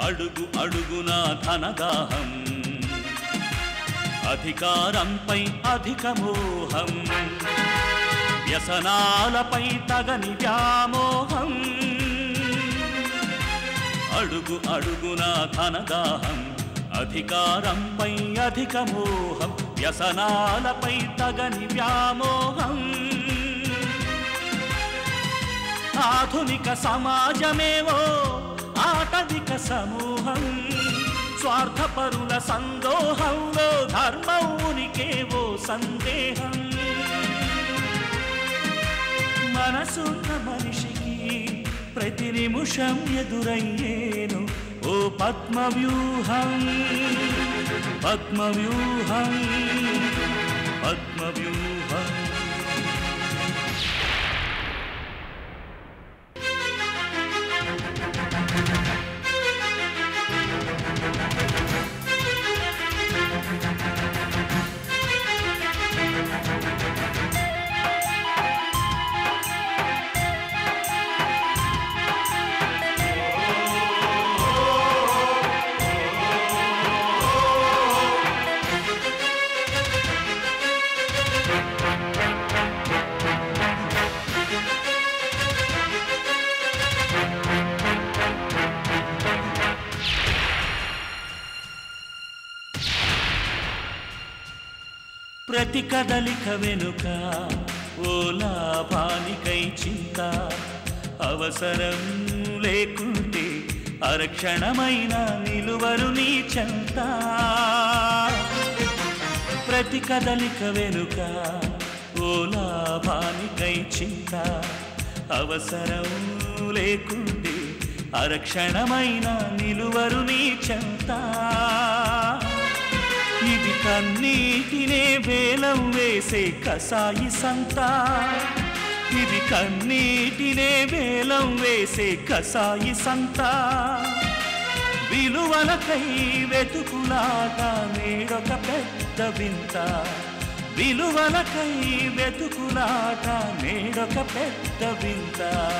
అడుగు అడుగున ధనదాహం అధికారంపై అధిక మోహం వ్యసనాలపై తగని వ్యామోహం అడుగు అడుగున ధనదాహం అధికారంపై అధిక మోహం వ్యసనాలపై తగని వ్యామోహం ఆధునిక సమాజమేవో ఆటవిక సమూహం స్వార్థపరుల సందోహంలో ధర్మం ఉనికేవో సందేహం మనసున్న మనిషికి ప్రతి నిమిషం ఎదురయ్యేను ఓ పద్మవ్యూహం పద్మవ్యూహం పద్మవ్యూహం ప్రతి కదలిక వెనుక ఓ లాభానికై చింత అవసరం లేకుంటే అరక్షణమైన నిలువరు నీ చెంత ప్రతి కదలిక వెనుక ఓ లాభానికై చింత అవసరం లేకుంటే అరక్షణమైన నిలువరు నీ చెంత ఇది కన్నీటినే వేలం వేసే కసాయి సంత ఇది కన్నీటినే వేలం వేసే కసాయి సంత విలువలకై వెతుకులాట నేడొక పెద్ద వింత విలువలకై వెతుకులాట నేడొక పెద్ద వింత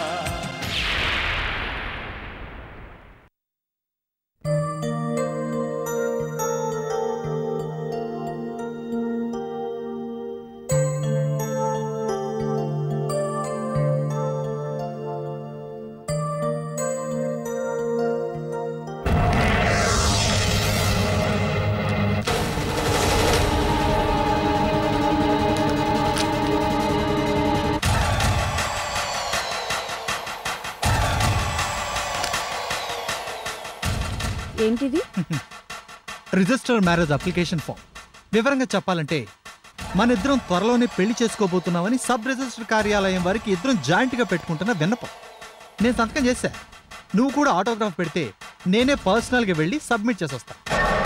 ఏంటిది రిజిస్టర్ మ్యారేజ్ అప్లికేషన్ ఫామ్ వివరంగా చెప్పాలంటే మన ఇద్దరం త్వరలోనే పెళ్లి చేసుకోబోతున్నామని సబ్ రిజిస్టర్ కార్యాలయం వారికి ఇద్దరం జాయింట్గా పెట్టుకుంటున్న విన్నపం నేను సంతకం చేశా నువ్వు కూడా ఆటోగ్రాఫ్ పెడితే నేనే పర్సనల్గా వెళ్ళి సబ్మిట్ చేసి వస్తా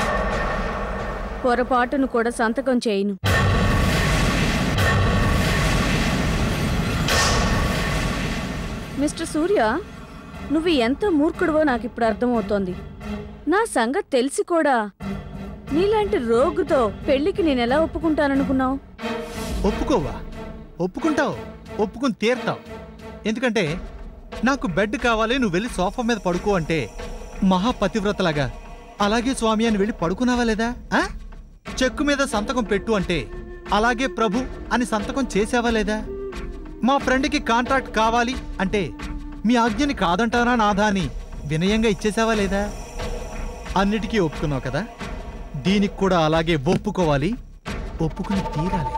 పొరపాటును కూడా సంతకం చేయను మిస్టర్ సూర్య నువ్వు ఎంత మూర్ఖుడివో నాకు ఇప్పుడు అర్థమవుతోంది నా సంగతి తెలిసి కూడా నీలాంటి రోగుతో పెళ్లికి నేను ఎలా ఒప్పుకుంటాననుకున్నావు ఒప్పుకోవా ఒప్పుకుంటావు ఒప్పుకుని తీరుతావు ఎందుకంటే నాకు బెడ్ కావాలి నువ్వు వెళ్ళి సోఫా మీద పడుకో అంటే మహాపతివ్రతలాగా అలాగే స్వామి అని వెళ్ళి పడుకున్నావా లేదా ఆ? చెక్కు మీద సంతకం పెట్టు అంటే అలాగే ప్రభు అని సంతకం చేసావా లేదా మా ఫ్రెండ్కి కాంట్రాక్ట్ కావాలి అంటే మీ ఆజ్ఞని కాదంటానా నాదా అని వినయంగా ఇచ్చేసావా లేదా అన్నిటికీ ఒప్పుకున్నావు కదా దీనికి కూడా అలాగే ఒప్పుకోవాలి ఒప్పుకుని తీరాలి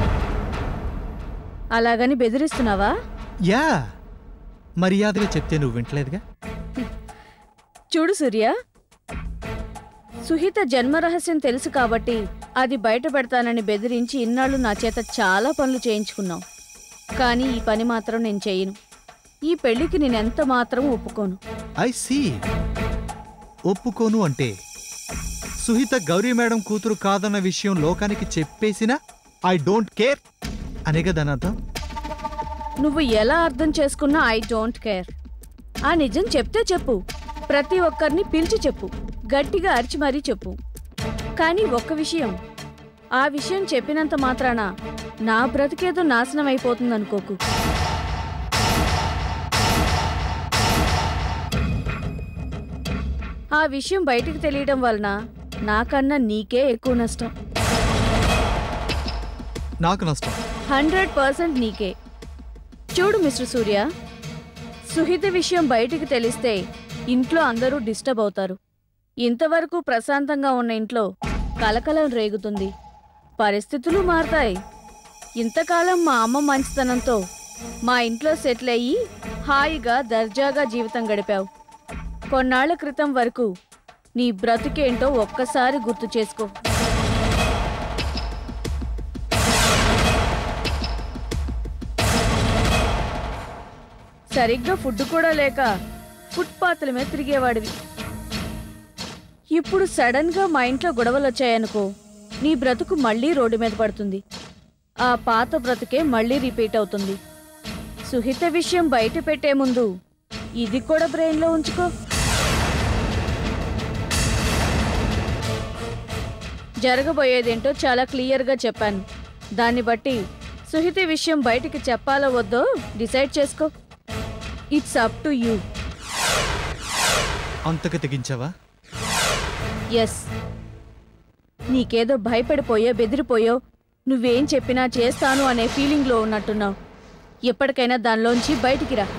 అలాగని బెదిరిస్తున్నావా యా మర్యాదగా చెప్తే నువ్వు వింటలేదుగా చూడు సూర్య సుహిత జన్మ రహస్యం తెలుసు కాబట్టి అది బయట పెడతానని బెదిరించి ఇన్నాళ్ళు నా చేత చాలా పనులు చేయించుకున్నావు కానీ ఈ పని మాత్రం నేను చేయను ఈ పెళ్లికి నేను ఎంత మాత్రం ఒప్పుకోను ఐ సీ ఒప్పుకోను అంటే సుహిత గౌరీ మేడం కూతురు కాదన్న విషయం లోకానికి చెప్పేసినా ఐ డోంట్ కేర్ అనేగా దాని అర్థం నువ్వు ఎలా అర్థం చేసుకున్నా ఐ డోంట్ కేర్ ఆ నిజం చెప్తే చెప్పు ప్రతి ఒక్కరిని పిలిచి చెప్పు గట్టిగా అరిచి మరీ చెప్పు కానీ ఒక్క విషయం ఆ విషయం చెప్పినంత మాత్రాన నా బ్రతికేదో నాశనం అయిపోతుంది అనుకోకు ఆ విషయం బయటికి తెలియడం వలన నాకన్నా నీకే ఎక్కువ నష్టం నాకు నష్టం హండ్రెడ్ పర్సెంట్ నీకే చూడు మిస్టర్ సూర్య సుహిత విషయం బయటికి తెలిస్తే ఇంట్లో అందరూ డిస్టర్బ్ అవుతారు ఇంతవరకు ప్రశాంతంగా ఉన్న ఇంట్లో కలకలం రేగుతుంది పరిస్థితులు మారతాయి ఇంతకాలం మా అమ్మ మంచితనంతో మా ఇంట్లో సెటిల్ అయ్యి హాయిగా దర్జాగా జీవితం గడిపావు కొన్నాళ్ల క్రితం వరకు నీ బ్రతికేంటో ఒక్కసారి గుర్తు చేసుకో సరిగ్గా ఫుడ్ కూడా లేక ఫుట్పాత్ల మీద తిరిగేవాడివి ఇప్పుడు సడన్ గా మా ఇంట్లో గొడవలు వచ్చాయనుకో నీ బ్రతుకు మళ్ళీ రోడ్డు మీద పడుతుంది ఆ పాత బ్రతుకే మళ్ళీ రిపీట్ అవుతుంది సుహిత విషయం బయట పెట్టే ముందు ఇది కూడా బ్రెయిన్లో ఉంచుకో జరగబోయేదేంటో చాలా క్లియర్గా చెప్పాను దాన్ని బట్టి సుహిత విషయం బయటికి చెప్పాలో వద్దో డిసైడ్ చేసుకో ఇట్స్ అప్ టు యూ అంతకు తెగించావా ఎస్ నీకేదో భయపడిపోయో బెదిరిపోయో నువ్వేం చెప్పినా చేస్తాను అనే ఫీలింగ్లో ఉన్నట్టున్నావు ఎప్పటికైనా దానిలోంచి బయటికి రా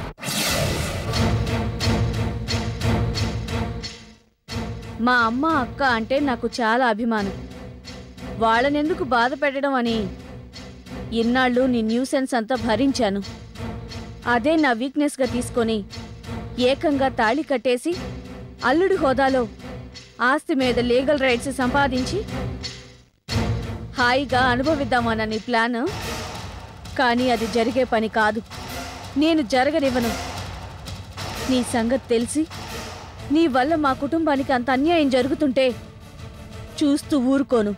మా అమ్మ అక్క అంటే నాకు చాలా అభిమానం వాళ్ళనెందుకు బాధ పెట్టడం అని ఇన్నాళ్ళు నీ న్యూసెన్స్ అంతా భరించాను అదే నా వీక్నెస్గా తీసుకొని ఏకంగా తాళి కట్టేసి అల్లుడి హోదాలో ఆస్తి మీద లీగల్ రైట్స్ సంపాదించి హాయిగా అనుభవిద్దామన్న నీ ప్లాన్ కానీ అది జరిగే పని కాదు నేను జరగనివ్వను నీ సంగతి తెలిసి నీ వల్ల మా కుటుంబానికి అంత అన్యాయం జరుగుతుంటే చూస్తూ ఊరుకోను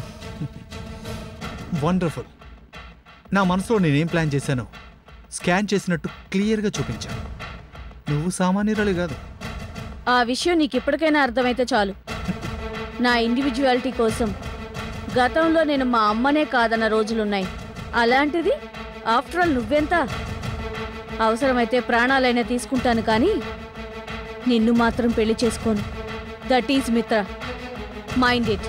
వండర్ఫుల్ నా మనసులో నేనేం ప్లాన్ చేశానో స్కాన్ చేసినట్టు క్లియర్గా చూపించాను నువ్వు సామాన్యురాలు కాదు ఆ విషయం నీకు ఇప్పటికైనా అర్థమైతే చాలు నా ఇండివిజువాలిటీ కోసం గతంలో నేను మా అమ్మనే కాదన్న రోజులున్నాయి అలాంటిది ఆఫ్టర్ ఆల్ నువ్వెంత అవసరమైతే ప్రాణాలైనా తీసుకుంటాను కానీ నిన్ను మాత్రం పెళ్లి చేసుకోను that is Mitra mind it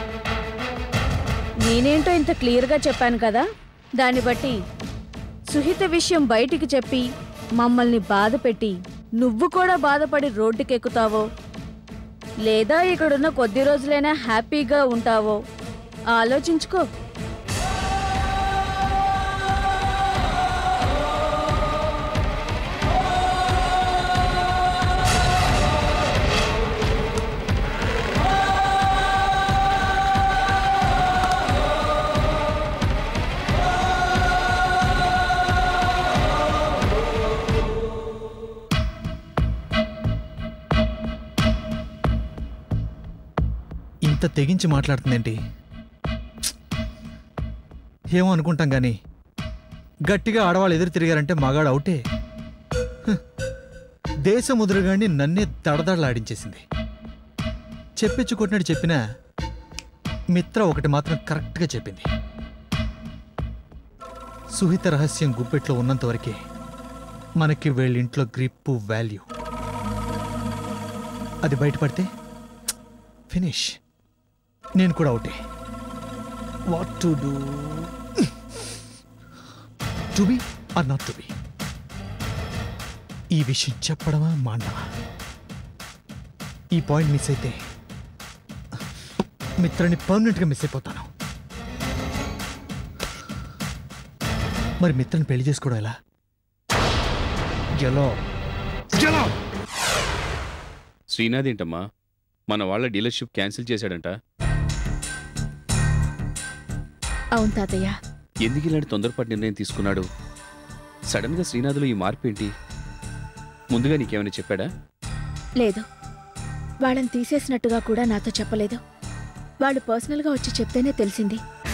నేనేంటో ఇంత క్లియర్గా చెప్పాను కదా దాన్ని బట్టి సుహిత విషయం బయటికి చెప్పి మమ్మల్ని బాధ పెట్టి నువ్వు కూడా బాధపడి రోడ్డుకెక్కుతావో లేదా ఇక్కడున్న కొద్ది రోజులైనా హ్యాపీగా ఉంటావో ఆలోచించుకో ఇంత తెగించి మాట్లాడుతుందేంటి ఏమో అనుకుంటాం కానీ గట్టిగా ఆడవాళ్ళు ఎదురు తిరిగారంటే మగాడు అవుటే హ్. దేశం ముదురుగాని నన్నే దడదడలాడించేసింది చెప్పించు కొట్టినట్టు చెప్పినా మిత్ర ఒకటి మాత్రం కరెక్ట్గా చెప్పింది సుహిత రహస్యం గుప్పెట్లో ఉన్నంత వరకే మనకి వీళ్ళింట్లో గ్రిప్పు వాల్యూ అది బయటపడితే ఫినిష్ నేను కూడా అవుటే what to do to be or not to be ఈ విషయం చెప్పడమా మాండవా ఈ పాయింట్ మిస్ అయితే మిత్రని పర్మనెంట్గా మిస్ అయిపోతాను మరి మిత్రని పెళ్లి చేసుకోవడం ఎలా ఎలా ఎలా శ్రీనాథ్ ఏంటమ్మా మన వాళ్ళ డీలర్షిప్ క్యాన్సిల్ చేశాడంట అవును తాతయ్య ఎందుకు ఇలాంటి తొందరపాటు నిర్ణయం తీసుకున్నాడు సడన్గా శ్రీనాథ్లో ఈ మార్పు ఏంటి ముందుగా నీకేమైనా చెప్పాడా లేదు వాళ్ళని తీసేసినట్టుగా కూడా నాతో చెప్పలేదు వాళ్ళు పర్సనల్గా వచ్చి చెప్తేనే తెలిసింది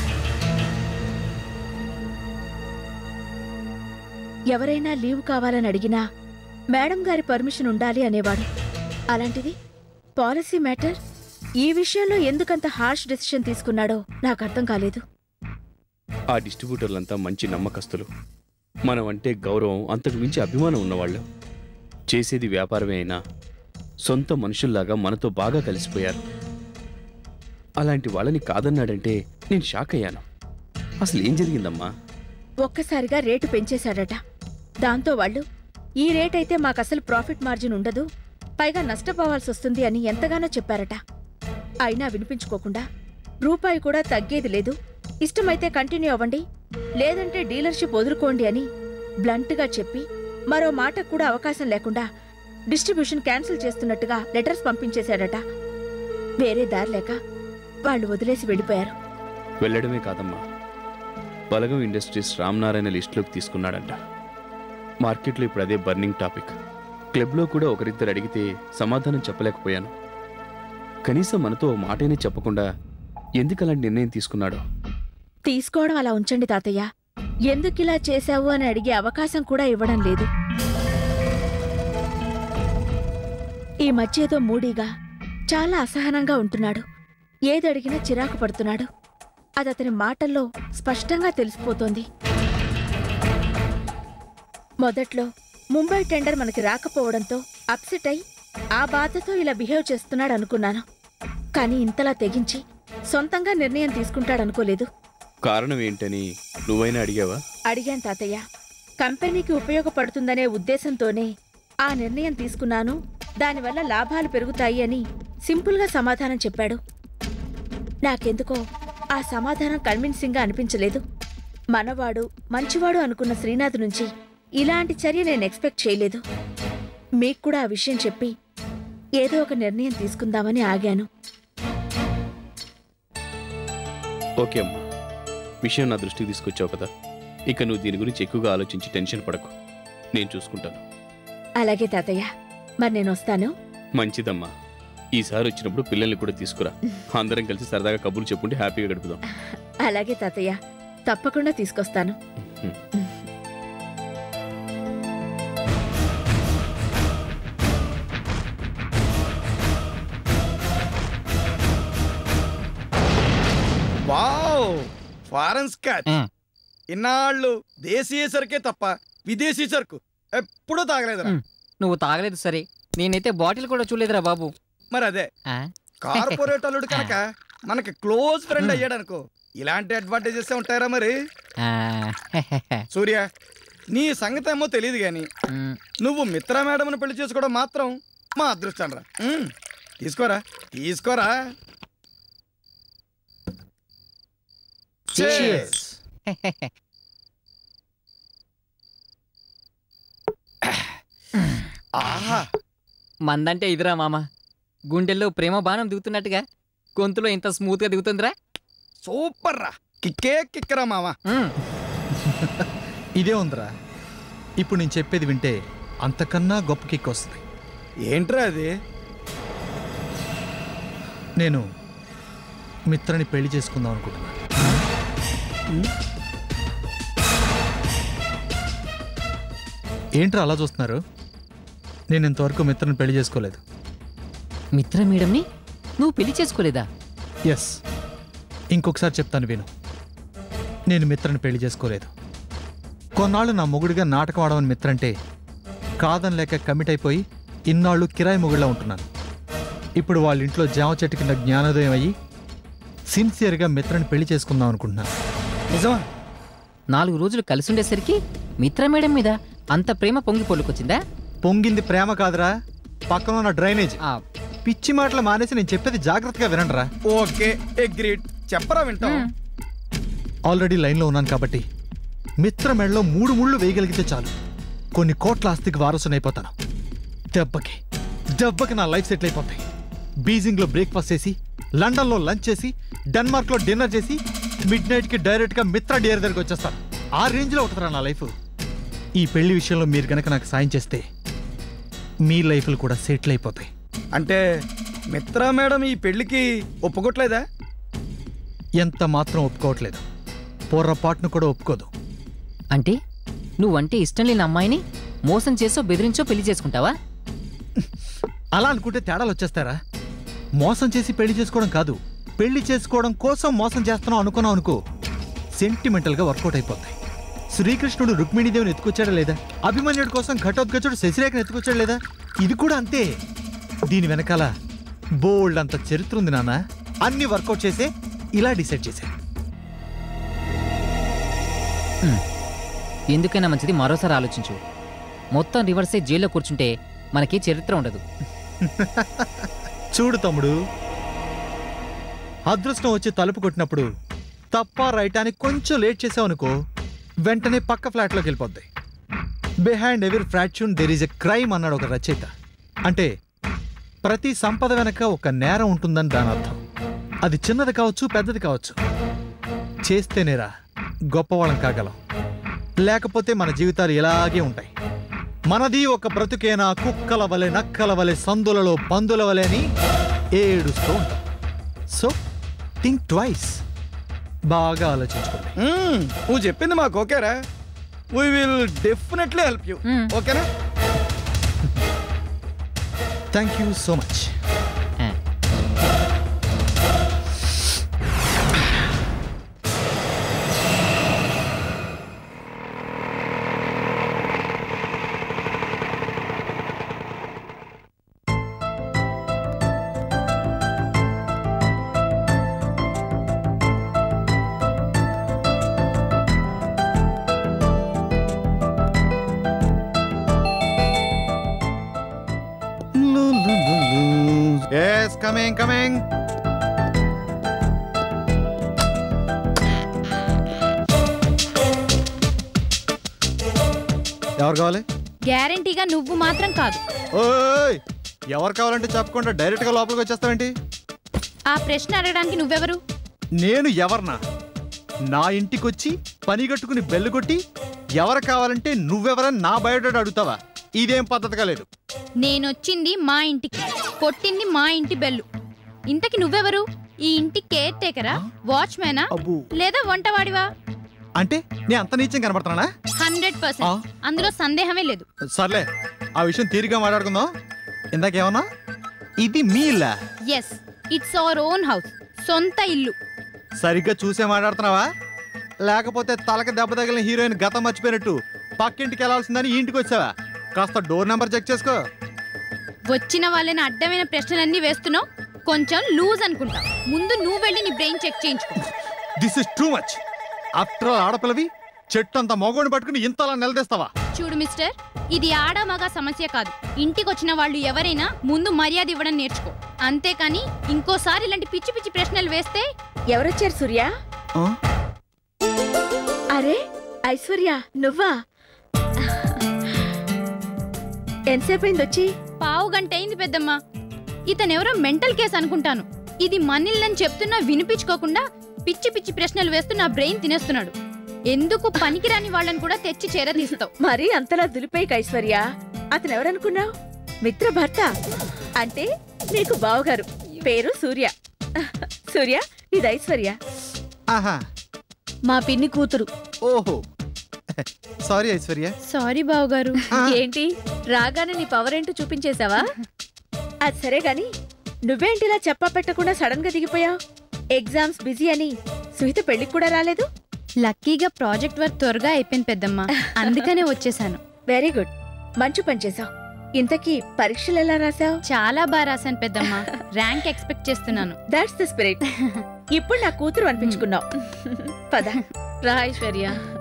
ఎవరైనా లీవ్ కావాలని అడిగినా మేడం గారి పర్మిషన్ ఉండాలి అనేవాడు అలాంటిది పాలసీ మ్యాటర్ ఈ విషయంలో ఎందుకంత హార్ష్ డెసిషన్ తీసుకున్నాడో నాకు అర్థం కాలేదు ఆ డిస్ట్రిబ్యూటర్లంతా మంచి నమ్మకస్తులు మనం అంటే గౌరవం అంతకు మించి అభిమానం ఉన్నవాళ్ళు చేసేది వ్యాపారమే అయినా సొంత మనుషుల్లాగా మనతో బాగా కలిసిపోయారు అలాంటి వాళ్ళని కాదన్నాడంటే నేను షాక్ అయ్యాను అసలు ఏం జరిగిందమ్మా ఒక్కసారిగా రేటు పెంచేశాడట దాంతో వాళ్ళు ఈ రేట్ అయితే మాకసలు ప్రాఫిట్ మార్జిన్ ఉండదు పైగా నష్టపోవాల్సి వస్తుంది అని ఎంతగానో చెప్పారట అయినా వినిపించుకోకుండా రూపాయి కూడా తగ్గేది లేదు ఇష్టమైతే కంటిన్యూ అవ్వండి లేదంటే డీలర్షిప్ వదులుకోండి అని బ్లంట్గా చెప్పి మరో మాటకు కూడా అవకాశం లేకుండా డిస్ట్రిబ్యూషన్ క్యాన్సిల్ చేస్తున్నట్టుగా లెటర్స్ పంపించేశాడట వేరే దారి లేక వాళ్ళు వదిలేసి వెళ్ళిపోయారు వెళ్ళడమే కాదమ్మా బలగం ఇండస్ట్రీస్ రామ్నారాయణ లిస్టులోకి తీసుకున్నాడంట మార్కెట్లో ఇప్పుడు అదే బర్నింగ్ టాపిక్ క్లబ్లో కూడా ఒకరిద్దరు అడిగితే సమాధానం చెప్పలేకపోయాను కనీసం మనతో ఓ మాటైనా చెప్పకుండా ఎందుకు అలాంటి నిర్ణయం తీసుకున్నాడో తీసుకోవడం అలా ఉంచండి తాతయ్య ఎందుకిలా చేశావు అని అడిగే అవకాశం కూడా ఇవ్వడం లేదు ఈ మధ్య ఏదో మూడీగా చాలా అసహనంగా ఉంటున్నాడు ఏదడిగినా చిరాకు పడుతున్నాడు అది అతని మాటల్లో స్పష్టంగా తెలిసిపోతోంది మొదట్లో ముంబై టెండర్ మనకి రాకపోవడంతో అప్సెట్ అయి ఆ బాధతో ఇలా బిహేవ్ చేస్తున్నాడు అనుకున్నాను కానీ ఇంతలా తెగించి సొంతంగా నిర్ణయం తీసుకుంటాడనుకోలేదు కారణం ఏంటని నువ్వైనా అడిగావా అడిగాను తాతయ్య కంపెనీకి ఉపయోగపడుతుందనే ఉద్దేశంతోనే ఆ నిర్ణయం తీసుకున్నాను దానివల్ల లాభాలు పెరుగుతాయి అని సింపుల్గా సమాధానం చెప్పాడు నాకెందుకో ఆ సమాధానం కన్విన్సింగ్గా అనిపించలేదు మనవాడు మంచివాడు అనుకున్న శ్రీనాథ్ నుంచి ఇలాంటి చర్య నేను ఎక్స్పెక్ట్ చేయలేదు మీకు కూడా ఆ విషయం చెప్పి ఏదో ఒక నిర్ణయం తీసుకుందామని ఆగాను ఓకే అమ్మా విషయం నా దృష్టికి తీసుకొచ్చావు కదా ఇక నువ్వు దీని గురించి ఎక్కువగా ఆలోచించి టెన్షన్ పడకు నేను చూసుకుంటాను అలాగే తాతయ్య మరి నేను వస్తాను మంచిదమ్మా ఈసారి వచ్చినప్పుడు పిల్లల్ని కూడా తీసుకురా అందరం కలిసి సరదాగా కబుర్లు చెప్పుంటే హ్యాపీగా గడుపుదాం అలాగే తాతయ్య తప్పకుండా తీసుకొస్తాను వావ్ ఫారెన్ స్కాచ్ మ్. ఇన్నాళ్ళు దేశీయ సరుకే తప్ప విదేశీ సరుకు ఎప్పుడూ తాగలేదురా మ్. నువ్వు తాగలేదు సరే నేనైతే బాటిల్ కూడా చూడలేదురా బాబు మరి అదే ఆ? కార్పొరేట్ అల్లుడు కనుక మనకి క్లోజ్ ఫ్రెండ్ మ్. అయ్యాడు అనుకో ఇలాంటి అడ్వాంటేజెస్ ఉంటాయరా మరి ఆ, సూర్య నీ సంగతి ఏమో తెలియదు గాని మ్, నువ్వు మిత్ర మేడంను పెళ్లి చేసుకోవడం మాత్రం మా అదృష్టం రా మ్. తీసుకోరా తీసుకోరా Cheers. ఆహా మందంటే ఇదిరా మామ గుండెల్లో ప్రేమ బాణం దిగుతున్నట్టుగా గొంతులో ఇంత స్మూత్ గా దిగుతుందిరా సూపర్ రా కిక్కే కిక్కరా మావా మ్, ఇదే ఉందిరా ఇప్పుడు నేను చెప్పేది వింటే అంతకన్నా గొప్ప కిక్ వస్తుంది ఏంట్రా అది నేను మిత్రని పెళ్లి చేసుకుందాం అనుకుంటున్నాను ఏంట్రా అలా చూస్తున్నారు నేను ఇంతవరకు మిత్రని పెళ్లి చేసుకోలేదు మిత్ర మేడంని నువ్వు పెళ్లి చేసుకోలేదా ఎస్ ఇంకొకసారి చెప్తాను విను నేను మిత్రని పెళ్లి చేసుకోలేదు కొన్నాళ్ళు నా మొగుడిగా నాటకం ఆడమని మిత్రంటే కాదని లేక కమిట్ అయిపోయి ఇన్నాళ్ళు కిరాయి మొగుడిలా ఉంటున్నాను ఇప్పుడు వాళ్ళ ఇంట్లో జామ చెట్టు కింద జ్ఞానోదయం అయ్యి సిన్సియర్గా మిత్రని పెళ్లి చేసుకుందాం అనుకుంటున్నాను నిజమా నాలుగు రోజులు కలిసి ఉండేసరికి మిత్ర మేడం మీద అంత ప్రేమ పొంగి పొలుకొచ్చిందా పొంగింది ప్రేమ కాదురా పక్కన ఉన్న డ్రైనేజ్ ఆ, పిచ్చి మాటలు మానేసి నేను చెప్పేది జాగ్రత్తగా వినండిరా ఓకే అగ్రీడ్ చెప్పరా వింటాం మ్. ఆల్రెడీ లైన్లో ఉన్నాను కాబట్టి మిత్ర మెడలో మూడు ముళ్ళు వేయగలిగితే చాలు కొన్ని కోట్ల ఆస్తికి వారసునైపోతాను దెబ్బకి దెబ్బకి నా లైఫ్ సెటిల్ అయిపోతాయి బీజింగ్లో బ్రేక్ఫాస్ట్ చేసి లండన్లో లంచ్ చేసి డెన్మార్క్లో డిన్నర్ చేసి మిడ్ నైట్కి డైరెక్ట్గా మిత్ర డియర్ దగ్గరికి వచ్చేస్తాను ఆ రేంజ్లో ఉంటుందిరా నా లైఫ్ ఈ పెళ్లి విషయంలో మీరు గనక నాకు సాయం చేస్తే మీ లైఫ్లు కూడా సెటిల్ అయిపోతాయి అంటే మిత్ర మేడం ఈ పెళ్లికి ఒప్పుకోట్లేదా ఎంత మాత్రం ఒప్పుకోవట్లేదు పొర్రపాటును కూడా ఒప్పుకోదు అంటే నువ్వంటే ఇష్టం లేని అమ్మాయిని మోసం చేసో బెదిరించో పెళ్లి చేసుకుంటావా అలా అనుకుంటే తేడాలు వచ్చేస్తారా మోసం చేసి పెళ్లి చేసుకోవడం కాదు పెళ్లి చేసుకోవడం కోసం మోసం చేస్తున్నాం అనుకున్నాం అనుకో సెంటిమెంటల్గా వర్కౌట్ అయిపోతాయి శ్రీకృష్ణుడు రుక్మిణీదేవిని ఎత్తుకొచ్చాడా లేదా అభిమన్యుడి కోసం ఘటోత్కచుడు శశిరేఖను ఎత్తుకొచ్చాడు లేదా ఇది కూడా అంతే దీని వెనకాల బోల్డ్ అంత చరిత్ర ఉంది నాన్న అన్ని వర్కౌట్ చేసే ఇలా డిసైడ్ చేశా ఎందుకైనా మంచిది మరోసారి ఆలోచించు మొత్తం రివర్సే జైల్లో కూర్చుంటే మనకి చరిత్ర ఉండదు చూడు తమ్ముడు అదృష్టం వచ్చి తలుపు కొట్టినప్పుడు తప్ప రైట్ అని కొంచెం లేట్ చేసావనుకో వెంటనే పక్క ఫ్లాట్లోకి వెళ్ళిపోద్ది behind every fortune there is a crime అన్నాడు ఒక రచయిత అంటే ప్రతి సంపద వెనక ఒక నేరం ఉంటుందని దాని అర్థం అది చిన్నది కావచ్చు పెద్దది కావచ్చు చేస్తేనేరా గొప్పవాళ్ళం కాగలం లేకపోతే మన జీవితాలు ఇలాగే ఉంటాయి మనది ఒక బ్రతుకేనా కుక్కల వలె నక్కల వలె సందులలో పందుల వలె అని ఏడుస్తూ ఉంటాం సో థింక్ ట్వైస్ బాగా ఆలోచించుకోండి మ్మ్, నువ్వు చెప్పింది మాకు ఓకేరా we will definitely help you hmm. ఓకేనా thank you so much ah. Yes coming coming ఎవరు కావాలి గ్యారంటీగా నువ్వు మాత్రం కాదు ఓయ్ ఎవరు కావాలంటే చెప్పకుండా డైరెక్ట్ గా లోపలికి వచ్చేస్తావేంటి ఆ ప్రశ్న అడగడానికి నువ్వెవరు నేను ఎవర్నా నా ఇంటికొచ్చి పని కట్టుకుని బెల్లు కొట్టి ఎవరు కావాలంటే నువ్వెవరని నా బయోడేటా అడుగుతావా ఇదేం పద్ధతిగా లేదు నేనొచ్చింది మా ఇంటికి కొట్టింది మా ఇంటి బెల్లు ఇంతకి నువ్వెవరు ఈ ఇంటి కేర్ టేకరా వాచ్మేనా అబ్బు లేదా వంటవాడివా అంటే నేను అంత నీచం కనబడుతున్నానా హండ్రెడ్ ఆ? పర్సెంట్ అందులో సందేహమే లేదు సర్లే ఆ విషయం తీరిగా మాట్లాడుకుందాం ఇందాకేమన్నా ఇది మీ ఇల్లా yes it's our own house సొంత ఇల్లు సరిగ్గా చూసే మాట్లాడుతున్నావా లేకపోతే తలకి దెబ్బ తగిలిన హీరోయిన్ గతం మర్చిపోయినట్టు పక్కింటికి వెళ్ళాల్సిందని ఈ ఇంటికి వచ్చావా కాస్త డోర్ నెంబర్ చెక్ చేసుకో వచ్చిన వాళ్ళని అడ్డమైన ప్రశ్నలన్నీ వేస్తున్నావు కొంచెం లూజ్ అనుకుంటా ముందు నువ్వు వెళ్ళి నీ బ్రెయిన్ చెక్ చేయించుకో this is too much after all ఆడపిల్లవి చెట్టు అంత మగోని పట్టుకుని ఇంతలా నిలదీస్తావా చూడు మిస్టర్ ఇది ఆడ మగ సమస్య కాదు ఇంటికి వచ్చిన వాళ్ళు ఎవరైనా ముందు మర్యాద ఇవ్వడం నేర్చుకో అంతేకాని ఇంకోసారి ఇలాంటి పిచ్చి పిచ్చి ప్రశ్నలు వేస్తే ఎవరొచ్చారు సూర్య అరే ఐశ్వర్య నువ్వా ఎంతసేపు అయింది వచ్చి పావు గంట అయింది పెద్దమ్మ ఇతనెవరో మెంటల్ కేస్ అనుకుంటాను ఇది మనిల్లని చెప్తున్నా వినిపించుకోకుండా పిచ్చి పిచ్చి ప్రశ్నలు వేస్తూ నా బ్రెయిన్ తినేస్తున్నాడు ఎందుకు పనికిరాని వాళ్ళని కూడా తెచ్చి చేరదీస్తావు మరీ అంతలా దులిపేయక ఐశ్వర్య అతను ఎవరనుకున్నావు మిత్ర భర్త అంటే నీకు బావగారు పేరు సూర్య సూర్య ఇది ఐశ్వర్య ఆహా మా పిన్ని కూతురు ఓహో సారీ ఐశ్వర్య సారీ బావగారు ఏంటి రాగానే నీ పవర్ ఏంటో చూపించేశావా అది సరే గాని నువ్వేంటి ఇలా చెప్పా పెట్టకుండా సడన్ గా దిగిపోయావు ఎగ్జామ్స్ బిజీ అని సుహిత పెళ్లికి కూడా రాలేదు లక్కీగా ప్రాజెక్ట్ వర్క్ త్వరగా అయిపోయింది పెద్దమ్మ అందుకనే వచ్చేసాను వెరీ గుడ్ మంచి పని చేసావు ఇంతకీ పరీక్షలు ఎలా రాసావు చాలా బాగా రాశాను పెద్దమ్మ ర్యాంక్ ఎక్స్పెక్ట్ చేస్తున్నాను దాట్స్ ద స్పిరిట్ ఇప్పుడు నా కూతురు అనిపించుకున్నావు పద రా ఐశ్వర్య